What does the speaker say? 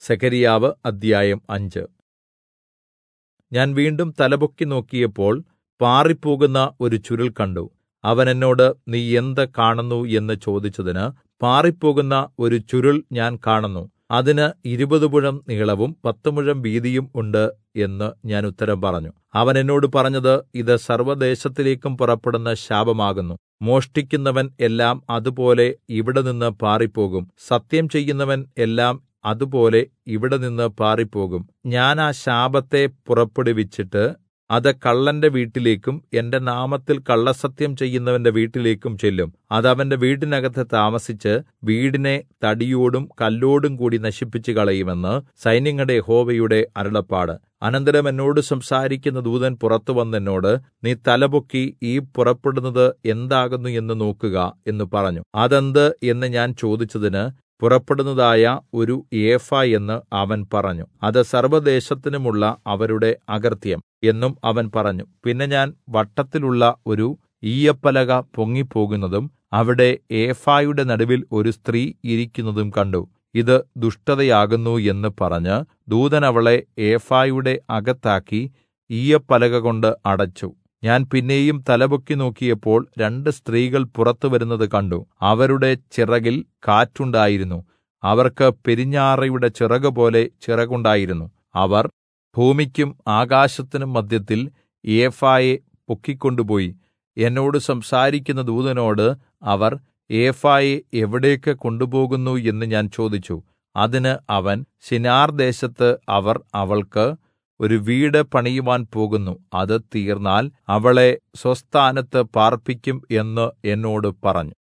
സെഖര്യാവ് അദ്ധ്യായം അഞ്ച് ഞാൻ വീണ്ടും തലപൊക്കി നോക്കിയപ്പോൾ പാറിപ്പോകുന്ന ഒരു ചുരുൾ കണ്ടു അവൻ എന്നോട് നീ എന്ത് കാണുന്നു എന്ന് ചോദിച്ചതിന് പാറിപ്പോകുന്ന ഒരു ചുരുൾ ഞാൻ കാണുന്നു അതിന് ഇരുപത് മുഴം നീളവും പത്ത് മുഴം വീതിയും ഉണ്ട് എന്ന് ഞാൻ ഉത്തരം പറഞ്ഞു അവൻ എന്നോട് പറഞ്ഞത് ഇത് സർവ്വദേശത്തിലേക്കും പുറപ്പെടുന്ന ശാപമാകുന്നു മോഷ്ടിക്കുന്നവൻ എല്ലാം അതുപോലെ ഇവിടെനിന്ന് പാറിപ്പോകും സത്യം ചെയ്യുന്നവൻ എല്ലാം അതുപോലെ ഇവിടെനിന്ന് പാറിപ്പോകും ഞാൻ ആ ശാപത്തെ പുറപ്പെടുവിച്ചിട്ട് അത് കള്ളന്റെ വീട്ടിലേക്കും എന്റെ നാമത്തിൽ കള്ളസത്യം ചെയ്യുന്നവന്റെ വീട്ടിലേക്കും ചെല്ലും അത് അവന്റെ വീടിനകത്ത് താമസിച്ച് വീടിനെ തടിയോടും കല്ലോടും കൂടി നശിപ്പിച്ചു കളയുമെന്ന് സൈന്യങ്ങളുടെ യഹോവയുടെ അരുളപ്പാട് അനന്തരം എന്നോട് സംസാരിക്കുന്ന ദൂതൻ പുറത്തു വന്നെന്നോട് നീ തലപൊക്കി ഈ പുറപ്പെടുന്നത് എന്താകുന്നു എന്ന് നോക്കുക എന്ന് പറഞ്ഞു അതെന്ത് എന്ന് ഞാൻ ചോദിച്ചതിന് പുറപ്പെടുന്നതായ ഒരു ഏഫ എന്ന് അവൻ പറഞ്ഞു അത് സർവ്വദേശത്തിനുമുള്ള അവരുടെ അകൃത്യം എന്നും അവൻ പറഞ്ഞു പിന്നെ ഞാൻ വട്ടത്തിലുള്ള ഒരു ഈയപ്പലക പൊങ്ങിപ്പോകുന്നതും അവിടെ ഏഫായുടെ നടുവിൽ ഒരു സ്ത്രീ ഇരിക്കുന്നതും കണ്ടു ഇത് ദുഷ്ടതയാകുന്നു എന്ന് പറഞ്ഞ് ദൂതൻ അവളെ ഏഫായുടെ അകത്താക്കി ഈയപ്പലക കൊണ്ട് അടച്ചു ഞാൻ പിന്നെയും തലപൊക്കി നോക്കിയപ്പോൾ രണ്ട് സ്ത്രീകൾ പുറത്തു വരുന്നത് കണ്ടു അവരുടെ ചിറകിൽ കാറ്റുണ്ടായിരുന്നു അവർക്ക് പെരിഞ്ഞാറയുടെ ചിറകുപോലെ ചിറകുണ്ടായിരുന്നു അവർ ഭൂമിക്കും ആകാശത്തിനും മധ്യത്തിൽ ഏഫായെ പൊക്കിക്കൊണ്ടുപോയി എന്നോട് സംസാരിക്കുന്ന ദൂതനോട് അവർ ഏഫായെ എവിടേക്ക് കൊണ്ടുപോകുന്നു എന്ന് ഞാൻ ചോദിച്ചു അതിന് അവൻ ശിനാർ ദേശത്ത് അവർ അവൾക്ക് ഒരു വീട് പണിയുവാൻ പോകുന്നു അത് തീർന്നാൽ അവളെ സ്വസ്ഥാനത്ത് പാർപ്പിക്കും എന്ന് എന്നോട് പറഞ്ഞു